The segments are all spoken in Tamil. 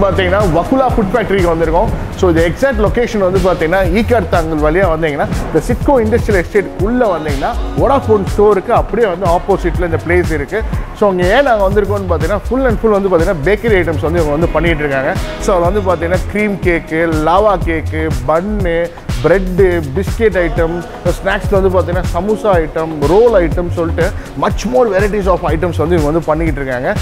பார்த்தீங்கன்னா வகுலா ஃபுட் ஃபேக்ட்ரிக்கு வந்திருக்கோம் ஸோ இது எக்ஸாக்ட் லொகேஷன் வந்து பார்த்தீங்கன்னா ஈக்கார் தாங்கல் வழியாக வந்தீங்கன்னா இந்த சிட்கோ இண்டஸ்ட்ரியல் எஸ்டேட் உள்ளே வந்தீங்கன்னா வோடாஃபோன் ஸ்டோருக்கு அப்படியே வந்து ஆப்போசிட்டில் இந்த பிளேஸ் இருக்குது ஸோ அங்கே ஏன் நாங்கள் வந்திருக்கோம்னு பார்த்தீங்கன்னா ஃபுல் அண்ட் ஃபுல் வந்து பார்த்தீங்கன்னா பேக்கரி ஐட்டம்ஸ் வந்து இவங்க வந்து பண்ணிட்டு இருக்காங்க ஸோ அதில் வந்து பார்த்தீங்கன்னா cream cake lava cake bun bread biscuit item ஸ்நாக்ஸில் வந்து பார்த்தீங்கன்னா சமோசா ஐட்டம் ரோல் ஐட்டம் சொல்லிட்டு much more varieties of items வந்து இவங்க வந்து பண்ணிக்கிட்டு இருக்காங்க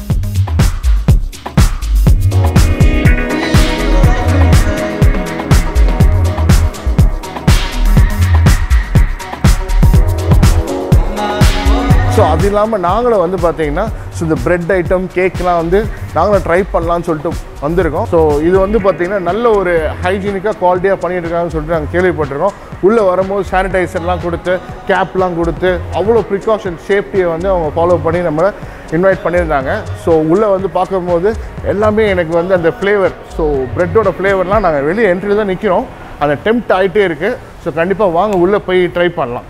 ஸோ அது இல்லாமல் நாங்களும் வந்து பார்த்தீங்கன்னா ஸோ இந்த பிரெட் ஐட்டம் கேக்லாம் வந்து நாங்களும் ட்ரை பண்ணலாம்னு சொல்லிட்டு வந்திருக்கோம் ஸோ இது வந்து பார்த்தீங்கன்னா நல்ல ஒரு ஹைஜீனிக்காக குவாலிட்டியாக பண்ணிட்டு இருக்காங்கன்னு சொல்லிட்டு நாங்கள் கேள்விப்பட்டிருக்கோம் உள்ளே வரும்போது சானிடைசர்லாம் கொடுத்து கேப்லாம் கொடுத்து அவ்வளோ ப்ரிகாஷன் சேஃப்டியை வந்து அவங்க ஃபாலோ பண்ணி நம்மளை இன்வைட் பண்ணியிருந்தாங்க ஸோ உள்ளே வந்து பார்க்கும்போது எல்லாமே எனக்கு வந்து அந்த ஃப்ளேவர் ஸோ ப்ரெட்டோட ஃப்ளேவர்லாம் நாங்கள் வெளியே என்ட்ரியில் தான் நிற்கிறோம் அந்த டெம்ட் ஆகிட்டே இருக்குது ஸோ கண்டிப்பாக வாங்க உள்ளே போய் ட்ரை பண்ணலாம்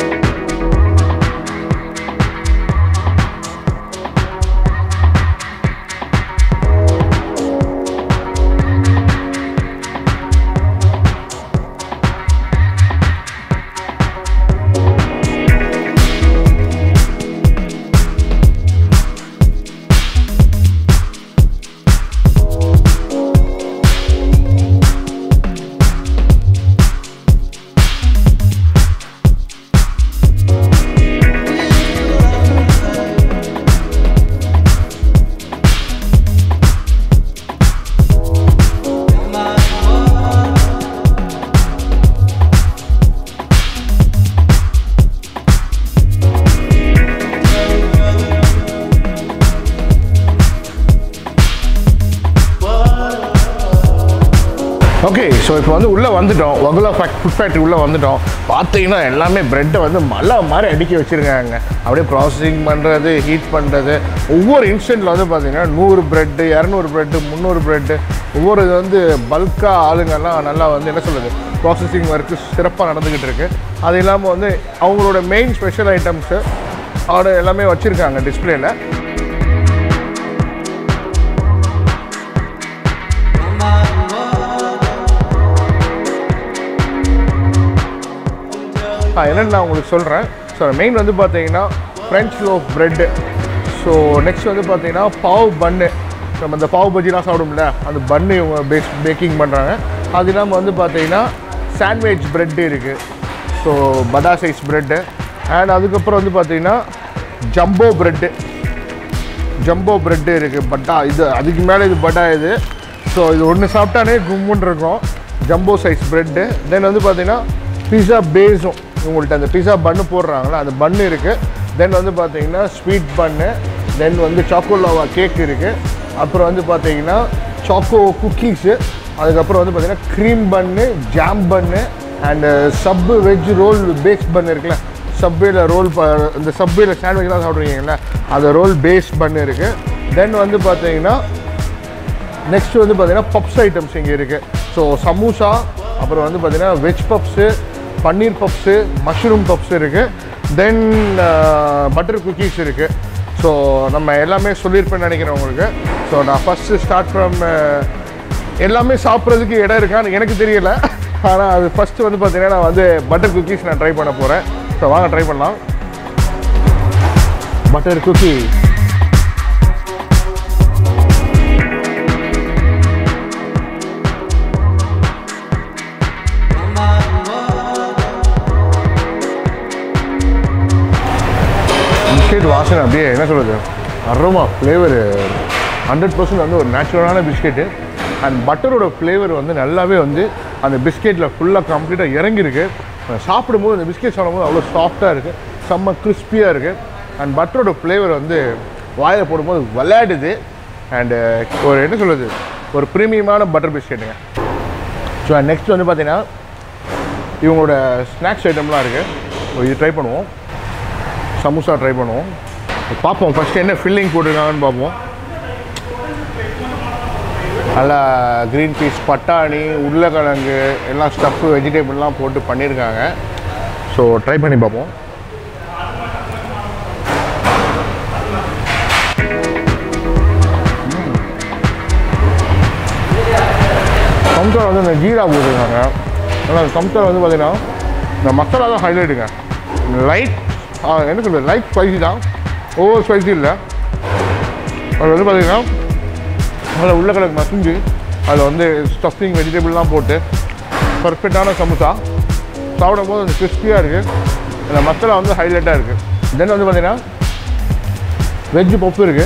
ஓகே ஸோ இப்போ வந்து உள்ளே வந்துட்டோம் வகுலா ஃபேக்ட் ஃபுட் ஃபேக்ட்ரி உள்ளே வந்துட்டோம் பார்த்தீங்கன்னா எல்லாமே ப்ரெட்டை வந்து மலை மாதிரி அடுக்கி வச்சுருக்காங்க அப்படியே ப்ராசஸிங் பண்ணுறது ஹீட் பண்ணுறது ஒவ்வொரு இன்ஸ்டன்ட்டில் வந்து பார்த்தீங்கன்னா நூறு ப்ரெட்டு இரநூறு ப்ரெட்டு முந்நூறு ப்ரெட்டு ஒவ்வொரு இது வந்து பல்காக ஆளுங்கெல்லாம் நல்லா வந்து என்ன சொல்கிறது ப்ராசஸிங் ஒர்க்கு சிறப்பாக நடந்துக்கிட்டு இருக்கு அது இல்லாமல் வந்து அவங்களோட மெயின் ஸ்பெஷல் ஐட்டம்ஸு அதோட எல்லாமே வச்சுருக்காங்க டிஸ்பிளேல ஆ என்னென்னு நான் உங்களுக்கு சொல்கிறேன் ஸோ மெயின் வந்து பார்த்தீங்கன்னா French loaf bread so next வந்து பார்த்தீங்கன்னா பாவ் பன்னு நம்ம இந்த பாவ் பஜ்ஜிலாம் சாப்பிடும்ல அந்த பன்னு இவங்க பேஸ் பேக்கிங் பண்ணுறாங்க அது இல்லாமல் வந்து பார்த்தீங்கன்னா சாண்ட்விச் ப்ரெட்டு இருக்குது ஸோ படா சைஸ் ப்ரெட்டு அண்ட் அதுக்கப்புறம் வந்து பார்த்தீங்கன்னா ஜம்போ ப்ரெட்டு ஜம்போ ப்ரெட்டு இருக்குது பட்டா இது அதுக்கு மேலே இது பட்டா இது ஸோ இது ஒன்று சாப்பிட்டாலே கும்முன்னு இருக்கும் ஜம்போ சைஸ் ப்ரெட்டு தென் வந்து பார்த்தீங்கன்னா பிஸா பேஸும் உங்கள்கிட்ட அந்த பிஸா பன்னு போடுறாங்களா அந்த பன்னு இருக்குது தென் வந்து பார்த்தீங்கன்னா ஸ்வீட் பன்னு தென் வந்து சாக்கோலாவா கேக் இருக்குது அப்புறம் வந்து பார்த்தீங்கன்னா சாக்கோ குக்கீஸு அதுக்கப்புறம் வந்து பார்த்தீங்கன்னா cream bun jam bun and sub veg roll base bun இருக்குல்ல சப்வேல ரோல் ப இந்த சப்வேல சாண்ட்விச்லாம் சாப்பிட்றீங்களா அந்த ரோல் பேஸ் பண்ணு இருக்குது தென் வந்து பார்த்தீங்கன்னா நெக்ஸ்ட் வந்து பார்த்தீங்கன்னா பப்ஸ் ஐட்டம்ஸ் இங்கே இருக்குது ஸோ சமோசா அப்புறம் வந்து பார்த்தீங்கன்னா veg puffs paneer puffs mushroom puffs இருக்குது தென் பட்டர் குக்கீஸ் இருக்குது ஸோ நம்ம எல்லாமே சொல்லியிருப்பேன்னு நினைக்கிறேன் உங்களுக்கு ஸோ நான் ஃபஸ்ட்டு ஸ்டார்ட் ஃப்ரம் எல்லாமே சாப்பிட்றதுக்கு இடம் இருக்கான்னு எனக்கு தெரியல ஆனால் அது ஃபஸ்ட்டு வந்து பார்த்தீங்கன்னா நான் வந்து பட்டர் குக்கீஸ் நான் ட்ரை பண்ண போகிறேன் ஸோ வாங்க ட்ரை பண்ணலாம் பட்டர் குக்கி பிஸ்கெட் வாசனை அப்படியே என்ன சொல்கிறது அரோமா ஃப்ளேவர் ஹண்ட்ரட் பர்சன்ட் வந்து ஒரு நேச்சுரலான பிஸ்கெட்டு அண்ட் பட்டரோட ஃப்ளேவர் வந்து நல்லாவே வந்து அந்த பிஸ்கெட்டில் ஃபுல்லாக கம்ப்ளீட்டாக இறங்கியிருக்கு அஹ் சாப்பிடும்போது அந்த பிஸ்கெட் சாப்பிடும்போது அவ்வளோ சாஃப்டாக இருக்குது செம்ம கிறிஸ்பியாக இருக்குது அண்ட் பட்டரோட ஃப்ளேவர் வந்து வாயில் போடும்போது விளையாடுது அண்டு ஒரு என்ன சொல்கிறது ஒரு ப்ரீமியமான பட்டர் பிஸ்கெட்டுங்க ஸோ நெக்ஸ்ட் வந்து பார்த்தீங்கன்னா இவங்களோட ஸ்நாக்ஸ் ஐட்டம்லாம் இருக்குது இது ட்ரை பண்ணுவோம் சமோசா ட்ரை பண்ணுவோம் பார்ப்போம் ஃபஸ்ட்டு என்ன ஃபில்லிங் போட்டிருக்காங்கன்னு பார்ப்போம் நல்லா க்ரீன் பீஸ் பட்டாணி உருளைக்கிழங்கு எல்லாம் ஸ்டஃப்பு வெஜிடபிள்லாம் போட்டு பண்ணியிருக்காங்க ஸோ ட்ரை பண்ணி பார்ப்போம் சம்சார் வந்து இந்த ஜீரா போட்டுருக்காங்க ஆனால் அந்த சம்சார் வந்து பார்த்தீங்கன்னா இந்த மசாலா தான் ஹைலைட்டுங்க லைட் என்ன சொல்கிறது லைட் ஸ்பைசி தான் ஓவர் ஸ்பைசி இல்லை அது வந்து பார்த்தீங்கன்னா அதில் உருளைக்கிழங்கு மசிஞ்சு அதில் வந்து ஸ்டஃபிங் வெஜிடபிள்லாம் போட்டு பர்ஃபெக்டான சமோசா சாப்பிடும் போது அந்த கிறிஸ்பியாக இருக்குது அந்த மசாலா வந்து ஹைலைட்டாக இருக்குது தென் வந்து பார்த்தீங்கன்னா வெஜ் பப்பு இருக்குது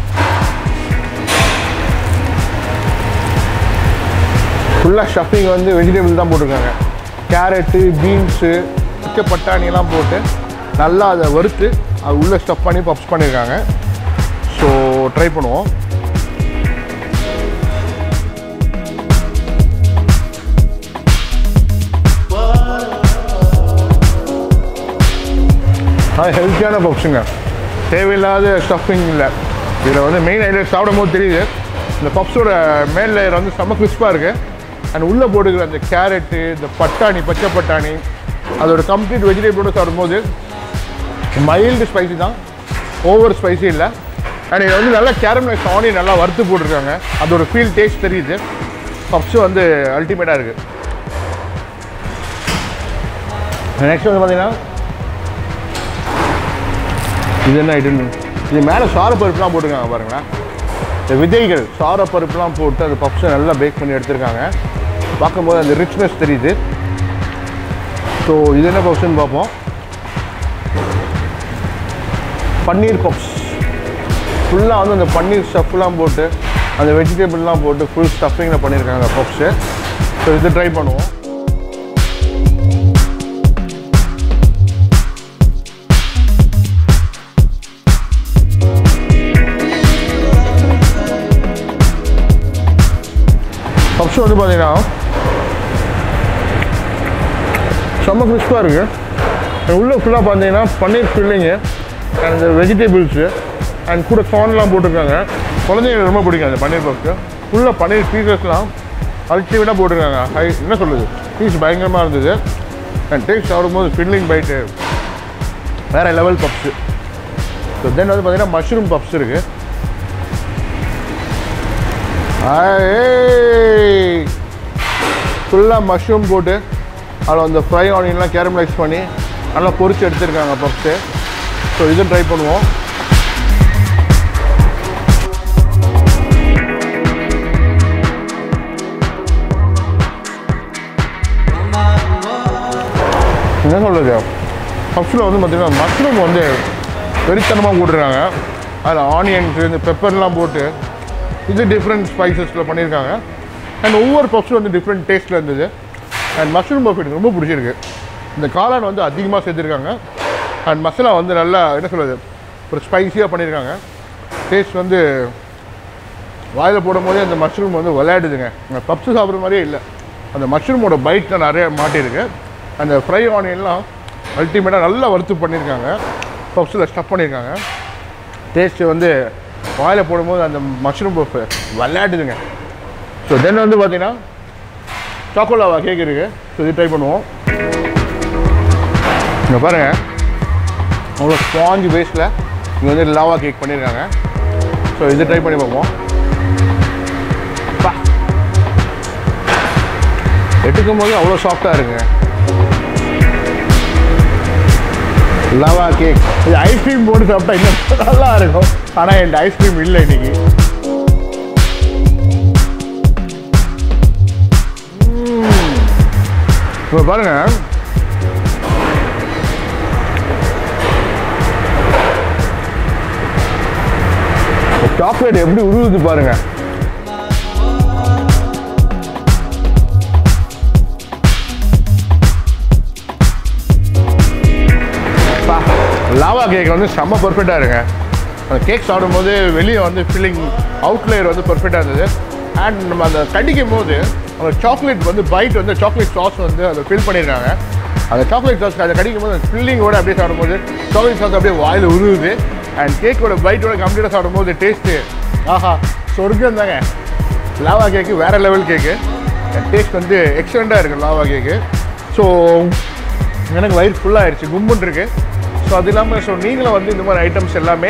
ஃபுல்லாக ஸ்டஃபிங் வந்து வெஜிடபிள் தான் போட்டிருக்காங்க கேரட்டு பீன்ஸு பச்சை பட்டாணியெல்லாம் போட்டு நல்லா அதை வறுத்து அது உள்ளே ஸ்டஃப் பண்ணி பப்ஸ் பண்ணியிருக்காங்க ஸோ ட்ரை பண்ணுவோம் அது ஹெல்த்தியான பப்ஸுங்க தேவையில்லாத ஸ்டஃபிங் இல்லை இதில் வந்து மெயின் ஹைலைட் சாப்பிடும் போது தெரியுது இந்த பப்ஸோட மேல் லேயர் வந்து செம்ம கிறிஸ்பாக இருக்குது அண்ட் உள்ளே போட்டுக்கிற அந்த கேரட்டு இந்த பட்டாணி பச்சை பட்டாணி அதோட கம்ப்ளீட் வெஜிடபிளோட சாப்பிடும்போது மைல்டு ஸ்பைசி தான் ஓவர் ஸ்பைசி இல்லை அண்ட் இது வந்து நல்லா கேரமலைஸ் ஆனியன் நல்லா வறுத்து போட்டிருக்காங்க அதோட ஃபீல் டேஸ்ட் தெரியுது பப்ஸ் வந்து அல்டிமேட்டாக இருக்குது நெக்ஸ்ட் வந்து பார்த்தீங்கன்னா இது என்ன ஐட்டம் இது மேலே சாரப்பருப்புலாம் போட்டிருக்காங்க பாருங்களேன் இந்த விதைகள் சாரப்பருப்புலாம் போட்டு அந்த பப்ஸை நல்லா பேக் பண்ணி எடுத்திருக்காங்க பார்க்கும்போது அந்த ரிச்னஸ் தெரியுது ஸோ இது என்ன பப்ஸ்ன்னு பார்ப்போம் பன்னீர் பப்ஸ் ஃபுல்லாக வந்து அந்த பன்னீர் ஸ்டஃப்லாம் போட்டு அந்த வெஜிடபிள்லாம் போட்டு ஃபுல் ஸ்டஃபிங்கில் பண்ணியிருக்காங்க பப்ஸு ஸோ இது ட்ரை பண்ணுவோம் பப்ஸ் வந்து பார்த்தீங்கன்னா செம்ம கிறிஸ்பாக இருக்குது உள்ளே ஃபுல்லாக பார்த்தீங்கன்னா பன்னீர் ஃபில்லிங்கு அண்ட் இந்த வெஜிடபிள்ஸு அண்ட் கூட கார்ன்லாம் போட்டிருக்காங்க குழந்தைங்களுக்கு ரொம்ப பிடிக்கும் அந்த பன்னீர் பப்ஸு ஃபுல்லாக பன்னீர் பீசஸ்லாம் அல்டிமேட்டாக போட்டிருக்காங்க ஹை என்ன சொல்லுது பீஸ் பயங்கரமாக இருந்தது அண்ட் டேஸ்ட் சாப்பிடும்போது ஃபில்லிங் பைட்டு வேறு லெவல் பப்ஸு ஸோ தென் வந்து பார்த்தீங்கன்னா மஷ்ரூம் பப்ஸ் இருக்குது ஃபுல்லாக மஷ்ரூம் போட்டு அதில் அந்த ஃப்ரை ஆனியன்லாம் கேரமலைஸ் பண்ணி நல்லா பொரிச்சு எடுத்திருக்காங்க பப்ஸு ஸோ இது ட்ரை பண்ணுவோம் என்ன சொல்கிறது பப்ஸில் வந்து பார்த்திங்கன்னா மஷ்ரூம் வந்து வெறித்தனமாக போட்டிருக்காங்க அதில் ஆனியன்ஸு இந்த பெப்பர்லாம் போட்டு இது டிஃப்ரெண்ட் ஸ்பைசஸில் பண்ணியிருக்காங்க அண்ட் ஒவ்வொரு பப்ஸும் வந்து டிஃப்ரெண்ட் டேஸ்ட்டில் இருந்தது அண்ட் மஷ்ரூம் பஃப் எனக்கு ரொம்ப பிடிச்சிருக்கு இந்த காளான் வந்து அதிகமாக சேர்த்துருக்காங்க அண்ட் மசாலா வந்து நல்லா என்ன சொல்கிறது ஒரு ஸ்பைஸியாக பண்ணியிருக்காங்க டேஸ்ட் வந்து வாயில் போடும்போதே அந்த மஷ்ரூம் வந்து விளையாடுதுங்க பப்ஸு சாப்பிட்ற மாதிரியே இல்லை அந்த மஷ்ரூமோட பைட் தான் நிறைய மாட்டியிருக்கு அந்த ஃப்ரை ஆனியன்லாம் அல்டிமேட்டாக நல்லா வறுத்து பண்ணியிருக்காங்க பப்ஸில் ஸ்டஃப் பண்ணியிருக்காங்க டேஸ்ட்டு வந்து வாயில் போடும்போது அந்த மஷ்ரூம் பஃப் விளையாடுதுங்க ஸோ தென் வந்து பார்த்தீங்கன்னா சாக்கோலாவா கேக் இருக்குது ஸோ இது ட்ரை பண்ணுவோம் இங்கே பாருங்கள் அவ்வளோ ஸ்பாஞ்சு பேஸில் இங்கே வந்து லாவா கேக் பண்ணியிருக்காங்க ஸோ இது ட்ரை பண்ணி பார்ப்போம் பா எடுக்கும் போது அவ்வளோ சாஃப்டாக இருக்குங்க லவா கேக் இது ஐஸ்கிரீம் போட்டு சாப்பிட்டா இன்னும் நல்லா இருக்கும் ஆனால் என்கிட்ட ஐஸ்கிரீம் இல்லை இன்னைக்கு இப்போ பாருங்க சாக்லேட் எப்படி உருவுது பாருங்க லாவா கேக் வந்து செம்ம பர்ஃபெக்டாக இருங்க அந்த கேக் சாப்பிடும்போது வெளியே வந்து ஃபில்லிங் அவுட்லேயர் வந்து பர்ஃபெக்டாக இருந்தது அண்ட் நம்ம அந்த கடிக்கும் போது அந்த சாக்லேட் வந்து பைட் வந்து சாக்லேட் சாஸ் வந்து அதை ஃபில் பண்ணியிருக்காங்க அந்த சாக்லேட் சாஸ் அதை கடிக்கும் போது அந்த ஃபில்லிங்கோட அப்படியே சாப்பிடும்போது சாக்லேட் சாஸ் அப்படியே வாயில் உருவுது அண்ட் கேக்கோட பைட்டோட கம்ப்ளீட்டாக சாப்பிடும்போது டேஸ்ட்டு ஆஹா சொர்க்கம் தாங்க லாவா கேக்கு வேறு லெவல் கேக்கு டேஸ்ட் வந்து எக்ஸலண்ட்டாக இருக்குது லாவா கேக்கு ஸோ எனக்கு வயிறு ஃபுல்லாகிடுச்சு கும்புன்னு இருக்கு ஸோ அது இல்லாமல் ஸோ நீங்களும் வந்து இந்த மாதிரி ஐட்டம்ஸ் எல்லாமே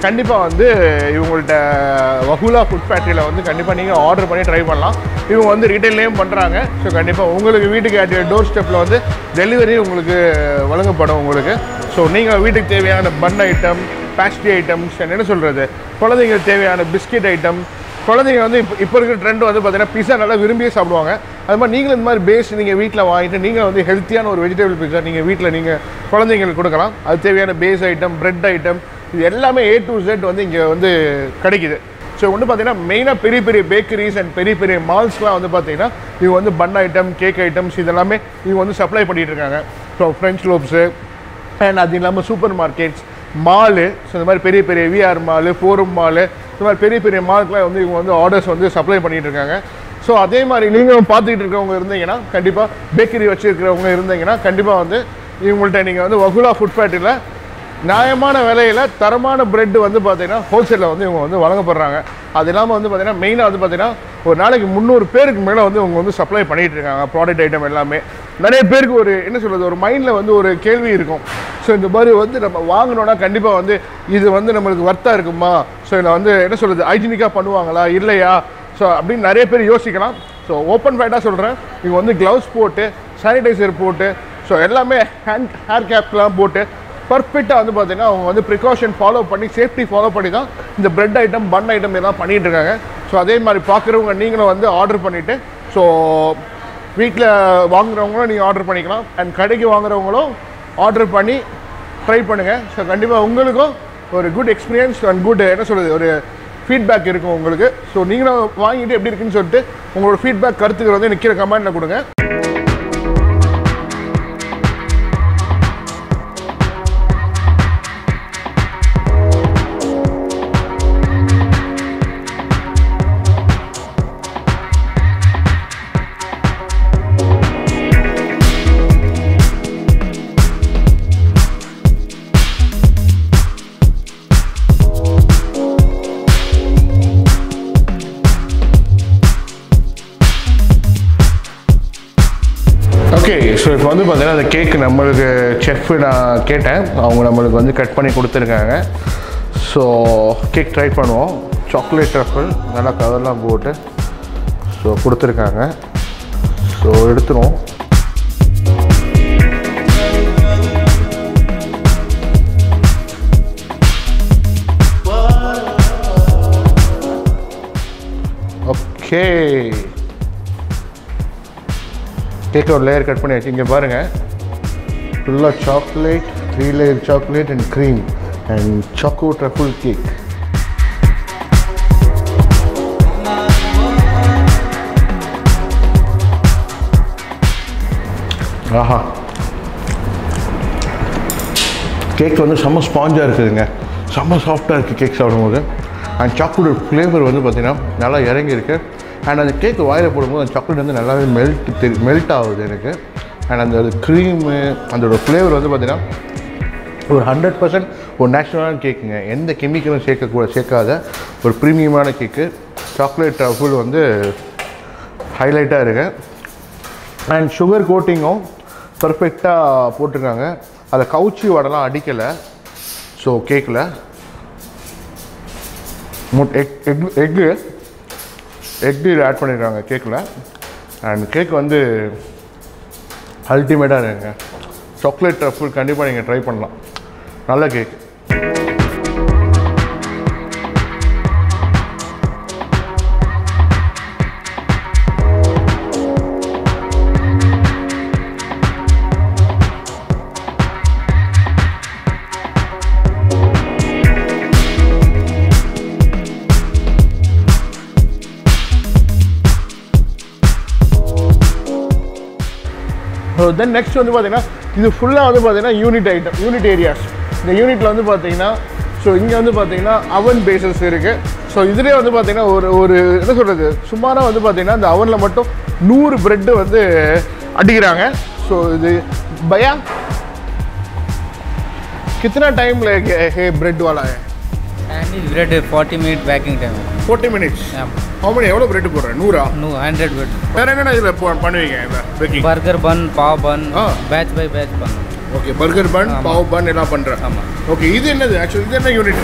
கண்டிப்பாக வந்து இவங்கள்ட்ட வகுலா ஃபுட் ஃபேக்ட்ரியில் வந்து கண்டிப்பாக நீங்கள் ஆர்டர் பண்ணி ட்ரை பண்ணலாம் இவங்க வந்து ரீட்டைல்லையும் பண்ணுறாங்க ஸோ கண்டிப்பாக உங்களுக்கு வீட்டுக்கு அட் டோர் ஸ்டெப்பில் வந்து டெலிவரி உங்களுக்கு வழங்கப்படும் உங்களுக்கு ஸோ நீங்கள் வீட்டுக்கு தேவையான பன் ஐட்டம் பேஸ்ட்ரி ஐட்டம்ஸ் என்ன சொல்கிறது குழந்தைங்களுக்கு தேவையான பிஸ்கெட் ஐட்டம் குழந்தைங்க வந்து இப்போ இப்போ இருக்கிற ட்ரெண்ட் வந்து பார்த்தீங்கன்னா பிஸா நல்லா விரும்பியே சாப்பிடுவாங்க அது மாதிரி நீங்களும் இந்த மாதிரி பேஸ் நீங்கள் வீட்டில் வாங்கிட்டு நீங்கள் வந்து ஹெல்த்தியான ஒரு வெஜிடபிள் பிஸா நீங்கள் வீட்டில் நீங்கள் குழந்தைங்களுக்கு கொடுக்கலாம் அது தேவையான பேஸ் ஐட்டம் பிரெட் ஐட்டம் இது எல்லாமே ஏ டு Z வந்து இங்கே வந்து கிடைக்குது ஸோ வந்து பார்த்தீங்கன்னா மெயினாக பெரிய பெரிய பேக்கரிஸ் அண்ட் பெரிய பெரிய மால்ஸ்லாம் வந்து பார்த்தீங்கன்னா இவங்க வந்து பன் ஐட்டம் கேக் ஐட்டம்ஸ் இதெல்லாமே இவங்க வந்து சப்ளை பண்ணிட்டு இருக்காங்க ஸோ ஃப்ரெஞ்ச் லோப்ஸு அண்ட் அது இல்லாமல் சூப்பர் மார்க்கெட்ஸ் மாலு ஸோ இந்த மாதிரி பெரிய பெரிய விஆர் மாலு ஃபோரம் மாலு இந்த மாதிரி பெரிய பெரிய மாலுக்குலாம் வந்து இவங்க வந்து ஆர்டர்ஸ் வந்து சப்ளை பண்ணிட்டு இருக்காங்க ஸோ அதே மாதிரி நீங்களும் பார்த்துக்கிட்டு இருக்கவங்க இருந்தீங்கன்னா கண்டிப்பாக பேக்கரி வச்சுருக்கிறவங்க இருந்தீங்கன்னா கண்டிப்பாக வந்து இவங்கள்ட்ட நீங்கள் வந்து வகுலா ஃபுட் ஃபேக்ட்ரியில் நியாயமான விலையில் தரமான பிரெட் வந்து பார்த்தீங்கன்னா ஹோல்சேலில் வந்து இவங்க வந்து வழங்கப்படுறாங்க அது இல்லாமல் வந்து பார்த்தீங்கன்னா மெயினாக வந்து பார்த்தீங்கன்னா ஒரு நாளைக்கு முந்நூறு பேருக்கு மேலே வந்து இவங்க வந்து சப்ளை பண்ணிட்டு இருக்காங்க ப்ராடக்ட் ஐட்டம் எல்லாமே நிறைய பேருக்கு ஒரு என்ன சொல்கிறது ஒரு மைண்டில் வந்து ஒரு கேள்வி இருக்கும் ஸோ இந்த மாதிரி வந்து நம்ம வாங்கினோன்னா கண்டிப்பாக வந்து இது வந்து நம்மளுக்கு வர்த்தாக இருக்குமா ஸோ இதில் வந்து என்ன சொல்கிறது ஹைஜீனிக்காக பண்ணுவாங்களா இல்லையா ஸோ அப்படின்னு நிறைய பேர் யோசிக்கலாம் ஸோ ஓப்பன் ஃபைட்டாக சொல்கிறேன் இவங்க வந்து க்ளவுஸ் போட்டு சானிடைசர் போட்டு ஸோ எல்லாமே ஹேண்ட் ஹேர் கேப்லாம் போட்டு பர்ஃபெக்டாக வந்து பார்த்தீங்கன்னா அவங்க வந்து ப்ரிகாஷன் ஃபாலோ பண்ணி சேஃப்டி ஃபாலோ பண்ணி தான் இந்த பிரெட் ஐட்டம் பன் ஐட்டம் எல்லாம் பண்ணிட்டு இருக்காங்க ஸோ அதே மாதிரி பார்க்குறவங்க நீங்களும் வந்து ஆர்டர் பண்ணிவிட்டு ஸோ வீட்டில் வாங்குறவங்களும் நீங்கள் ஆர்டர் பண்ணிக்கலாம் அண்ட் கடைக்கு வாங்குறவங்களும் ஆர்டர் பண்ணி ட்ரை பண்ணுங்கள் ஸோ கண்டிப்பாக உங்களுக்கும் ஒரு குட் எக்ஸ்பீரியன்ஸ் அண்ட் குட் என்ன சொல்கிறது ஒரு ஃபீட்பேக் இருக்கும் உங்களுக்கு ஸோ நீங்களும் வாங்கிட்டு எப்படி இருக்குன்னு சொல்லிட்டு உங்களோட ஃபீட்பேக் கருத்துக்கள் வந்து நிற்கிற கமெண்ட்டில் கொடுங்க ஓகே ஸோ இப்போ வந்து பார்த்தீங்கன்னா அந்த கேக்கு நம்மளுக்கு செஃப் நான் கேட்டேன் அவங்க நம்மளுக்கு வந்து கட் பண்ணி கொடுத்துருக்காங்க ஸோ கேக் ட்ரை பண்ணுவோம் சாக்லேட் ட்ரஃபிள் நல்லா கவர்லாம் போட்டு ஸோ கொடுத்துருக்காங்க ஸோ எடுத்துருவோம் ஓகே கேக் ஒரு லேயர் கட் பண்ணியாச்சு இங்கே பாருங்கள் ஃபுல்லாக chocolate three layer chocolate and cream and choco truffle cake ஆஹா கேக் வந்து செம்ம ஸ்பாஞ்சாக இருக்குதுங்க செம்ம சாஃப்டாக இருக்குது கேக் சாப்பிடும்போது அண்ட் சாக்லேட் ஃப்ளேவர் வந்து பார்த்திங்கன்னா நல்லா இறங்கி இருக்கு அண்ட் அந்த கேக் வாயில் போடும்போது அந்த சாக்லேட் வந்து நல்லாவே மெல்ட் தெரி மெல்ட் ஆகுது எனக்கு அண்ட் அந்த க்ரீமு அதோட ஃப்ளேவர் வந்து பார்த்திங்கன்னா ஒரு ஹண்ட்ரட் பர்சன்ட் ஒரு நேச்சுரலான கேக்குங்க எந்த கெமிக்கலும் சேர்க்கக்கூட சேர்க்காத ஒரு ப்ரீமியமான கேக்கு சாக்லேட் ட்ரஃபுல் வந்து ஹைலைட்டாக இருக்கு அண்ட் சுகர் கோட்டிங்கும் பர்ஃபெக்டாக போட்டிருக்காங்க அதை கவுச்சி வடலாம் அடிக்கலை ஸோ கேக்கில் முட் egg egg egg egg add பண்ணியிருக்காங்க கேக்கில் அண்ட் கேக் வந்து அல்டிமேட்டாக இருக்குங்க சாக்லேட் ட்ரஃபுல் கண்டிப்பாக நீங்கள் ட்ரை பண்ணலாம் நல்ல கேக் ஸோ தென் நெக்ஸ்ட் வந்து பார்த்தீங்கன்னா இது ஃபுல்லாக வந்து பார்த்தீங்கன்னா யூனிட் ஐட்டம் யூனிட் ஏரியாஸ் இந்த யூனிட்டில் வந்து பார்த்தீங்கன்னா ஸோ இங்கே வந்து பார்த்தீங்கன்னா அவன் பேசஸ் இருக்குது ஸோ இதுலேயே வந்து பார்த்தீங்கன்னா ஒரு ஒரு என்ன சொல்கிறது சுமாராக வந்து பார்த்தீங்கன்னா இந்த அவனில் மட்டும் நூறு பிரெட்டு வந்து அடிக்கிறாங்க ஸோ இது பயா कितना टाइम लगे है ब्रेड वाला है And this bread is 40 minute baking time. Forty minutes Yeah. How many எவ்வளோ பிரெட் போடுறேன் நூறா No, 100 bread. வேற என்னென்ன இதில் பண்ணுவீங்க இந்த baking Burger bun, pav bun, Ah. batch by batch bun. Okay burger bun ஆமா. பாவ் பன் எல்லாம் பண்ணுறேன் ஆமாம் ஓகே இது என்னது ஆக்சுவலி இது என்ன யூனிட்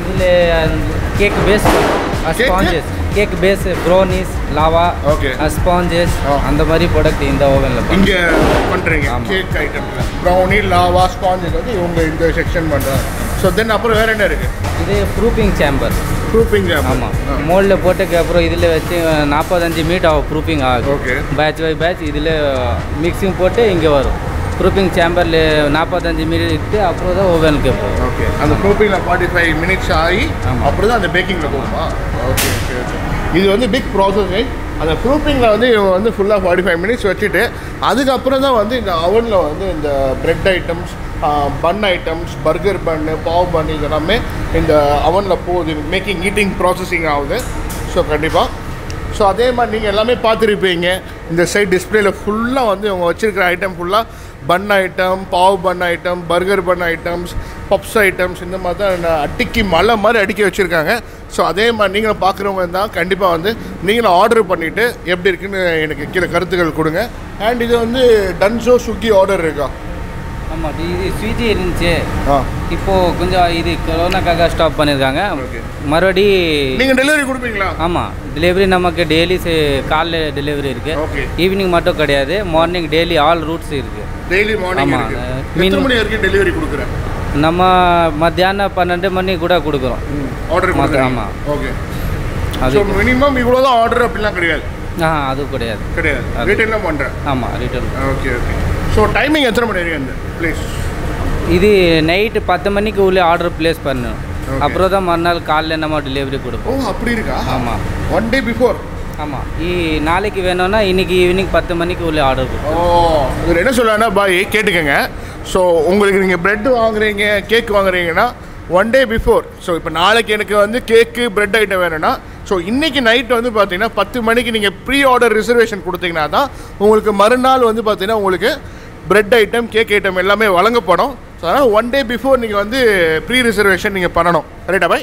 இதில் cake base Cake? Sponges cake base brownies lava Okay. Sponges ஆ. அந்த மாதிரி ப்ராடக்ட் இந்த ஓவனில் இங்கே பண்ணுறீங்க ஆமா. கேக் ஐட்டம்ல ப்ரௌனி லாவா ஸ்பாஞ்சஸ் வந்து இவங்க இந்த செக்ஷன் பண்ணுறாங்க ஸோ தென் அப்புறம் வேற என்ன இருக்குது இது ப்ரூஃபிங் சேம்பர் ப்ரூஃபிங் ஆமாம் மோல்டில் போட்டதுக்கு அப்புறம் இதில் வச்சு நாற்பத்தஞ்சு மீட் ஆகும் ப்ரூஃபிங் ஆகும் ஓகே பேட்ச் பை பேட்ச் இதில் மிக்சிங் போட்டு இங்கே வரும் ப்ரூஃபிங் சேம்பரில் நாற்பத்தஞ்சு மினிட் இட்டு அப்புறம் தான் ஓவனுக்கு போகும் ஓகே அந்த ப்ரூஃபிங்கில் ஃபார்ட்டி ஃபைவ் மினிட்ஸ் ஆகி ஆமா. அப்புறம் தான் அந்த பேக்கிங்கில் போகுமா ஓகே ஓகே ஓகே இது வந்து பிக் ப்ராசஸிங் அந்த ப்ரூஃபிங்கில் வந்து இவங்க வந்து ஃபுல்லாக ஃபார்ட்டி ஃபைவ் மினிட்ஸ் வச்சுட்டு அதுக்கப்புறம் தான் வந்து இந்த அவனில் வந்து இந்த bread items bun items burger bun pav bun இது எல்லாமே இந்த அவனில் போகுது மேக்கிங் ஈட்டிங் ப்ராசஸிங் ஆகுது ஸோ கண்டிப்பாக ஸோ அதே மாதிரி நீங்கள் எல்லாமே பார்த்துருப்பீங்க இந்த சைட் டிஸ்பிளேல ஃபுல்லாக வந்து இவங்க வச்சுருக்கிற ஐட்டம் ஃபுல்லாக bun item pav bun item burger bun items puffs items இந்த மாதிரி தான் நான் அட்டிக்கு மலை மாதிரி அடுக்கி வச்சுருக்காங்க ஸோ அதே மாதிரி நீங்களும் பார்க்குறவங்க இருந்தால் கண்டிப்பாக வந்து நீங்களும் ஆர்டர் பண்ணிவிட்டு எப்படி இருக்குன்னு எனக்கு கீழே கருத்துக்கள் கொடுங்க அண்ட் இது வந்து டன்ஸோ ஸ்விக்கி ஆர்டர் இருக்கா ஆமாம் இது ஸ்விக்கி இருந்துச்சு ஆ இப்போது கொஞ்சம் இது கொரோனாக்காக ஸ்டாப் பண்ணியிருக்காங்க Okay. மறுபடி நீங்கள் டெலிவரி கொடுப்பீங்களா ஆமாம் டெலிவரி நமக்கு டெய்லி காலைல டெலிவரி இருக்குது ஓகே ஈவினிங் மட்டும் கிடையாது மார்னிங் டெய்லி ஆல் ரூட்ஸ் இருக்குது டெய்லி மார்னிங் ஆமா, இருக்கு அஹ், எத்தனை மீன்- மணி வரைக்கும் டெலிவரி கொடுக்குறேன் நம்ம மத்தியானம் பன்னெண்டு மணி கூட கொடுக்குறோம் ஆர்டர் மத்த- கொடுக்குறேன் ஆமா. ஓகே அது ஸோ மினிமம் இவ்வளோ தான் ஆர்டர் அப்படிலாம் கிடையாது ஆ அது கிடையாது கிடையாது அது- ரீட்டைலாம் பண்ணுறேன் ஆமாம் return okay okay so timing எத்தனை மணி வரைக்கும் அந்த ப்ளீஸ் இது நைட்டு பத்து மணிக்கு உள்ளே ஆர்டர் ப்ளேஸ் பண்ணணும் Okay. அப்புறம் தான் மறுநாள் காலைல நம்ம டெலிவரி ஓ கொடுப்போம் அப்படி இருக்கா ஆமாம் ஒன் டே பிஃபோர் ஆமாம் இ நாளைக்கு வேணும்னா இன்னைக்கு ஈவினிங் பத்து மணிக்கு உள்ளே ஆர்டர் ஓ கொடுப்போம் இதில் என்ன சொல்லலாம்னா பாய் கேட்டுக்கங்க ஸோ உங்களுக்கு நீங்கள் பிரெட் வாங்குறீங்க கேக் வாங்குறீங்கன்னா ஒன் டே பிஃபோர் ஸோ இப்போ நாளைக்கு எனக்கு வந்து கேக்கு பிரெட் ஐட்டம் வேணும்னா ஸோ இன்றைக்கி நைட் வந்து பார்த்தீங்கன்னா பத்து மணிக்கு நீங்கள் ப்ரீ ஆர்டர் ரிசர்வேஷன் கொடுத்தீங்கன்னா தான் உங்களுக்கு மறுநாள் வந்து பார்த்தீங்கன்னா உங்களுக்கு பிரெட் ஐட்டம் கேக் ஐட்டம் எல்லாமே வழங்கப்படும் ஸோ அதனால் ஒன் டே பிஃபோர் நீங்கள் வந்து ப்ரீ ரிசர்வேஷன் நீங்கள் பண்ணணும் ரைட்டா பாய்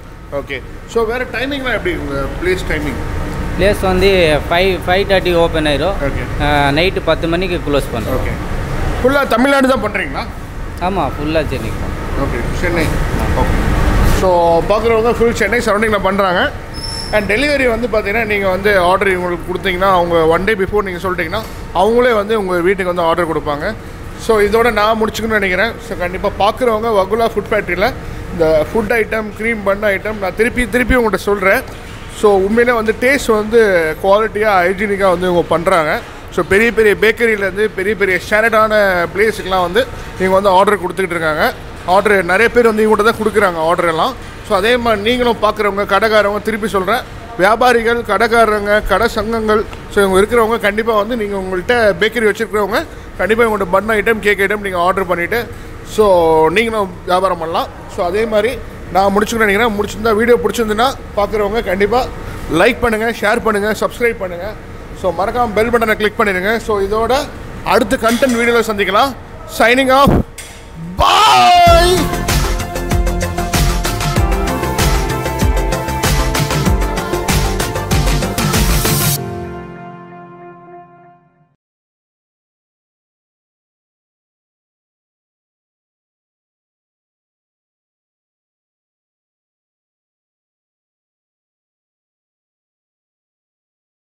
ஓகே ஸோ வேறு டைமிங்லாம் எப்படி உங்கள் ப்ளேஸ் டைமிங் பிளேஸ் வந்து ஃபைவ் ஃபைவ் தேர்ட்டி ஓப்பன் ஆயிரும் ஓகே நைட்டு பத்து மணிக்கு க்ளோஸ் பண்ணுறோம் ஓகே ஃபுல்லாக தமிழ்நாடு தான் பண்ணுறீங்களா ஆமாம் ஃபுல்லாக Chennai okay Chennai okay so பார்க்குறவங்க ஃபுல் சென்னை சரௌண்டிங்கில் பண்ணுறாங்க அண்ட் டெலிவரி வந்து பார்த்தீங்கன்னா நீங்கள் வந்து ஆர்டர் உங்களுக்கு கொடுத்தீங்கன்னா அவங்க ஒன் டே பிஃபோர் நீங்கள் சொல்லிட்டீங்கன்னா அவங்களே வந்து உங்கள் வீட்டுக்கு வந்து ஆர்டர் கொடுப்பாங்க ஸோ இதோட நான் முடிச்சுக்கணும்னு நினைக்கிறேன் ஸோ கண்டிப்பாக பார்க்குறவங்க வகுலா ஃபுட் ஃபேக்ட்ரியில் இந்த ஃபுட் ஐட்டம் க்ரீம் பண்ண ஐட்டம் நான் திருப்பி திருப்பி உங்கள்கிட்ட சொல்கிறேன் ஸோ உண்மையிலே வந்து டேஸ்ட் வந்து குவாலிட்டியாக ஹைஜீனிக்காக வந்து இவங்க பண்ணுறாங்க ஸோ பெரிய பெரிய பேக்கரியிலேருந்து பெரிய பெரிய ஸ்டாண்டர்டான பிளேஸுக்கெலாம் வந்து இவங்க வந்து ஆர்டர் கொடுத்துக்கிட்டு இருக்காங்க ஆர்டர் நிறைய பேர் வந்து இவங்கள்ட்ட தான் கொடுக்குறாங்க ஆர்டர் எல்லாம் ஸோ அதே மாதிரி நீங்களும் பார்க்குறவங்க கடைக்காரவங்க திருப்பி சொல்கிறேன் வியாபாரிகள் கடைக்காரங்க கடை சங்கங்கள் ஸோ இவங்க இருக்கிறவங்க கண்டிப்பாக வந்து நீங்கள் உங்கள்கிட்ட பேக்கரி வச்சுருக்கிறவங்க கண்டிப்பாக உங்கள்கிட்ட பன் ஐட்டம் கேக் ஐட்டம் நீங்கள் ஆர்டர் பண்ணிவிட்டு ஸோ நீங்களும் வியாபாரம் பண்ணலாம் ஸோ அதே மாதிரி நான் முடிச்சுக்கணும் நினைக்கிறேன் முடிச்சிருந்தா வீடியோ பிடிச்சிருந்துன்னா பார்க்குறவங்க கண்டிப்பாக லைக் பண்ணுங்கள் ஷேர் பண்ணுங்கள் சப்ஸ்கிரைப் பண்ணுங்கள் ஸோ மறக்காமல் பெல் பட்டனை கிளிக் பண்ணிடுங்க ஸோ இதோட அடுத்த கண்டென்ட் வீடியோவில் சந்திக்கலாம் சைனிங் ஆஃப் பாய்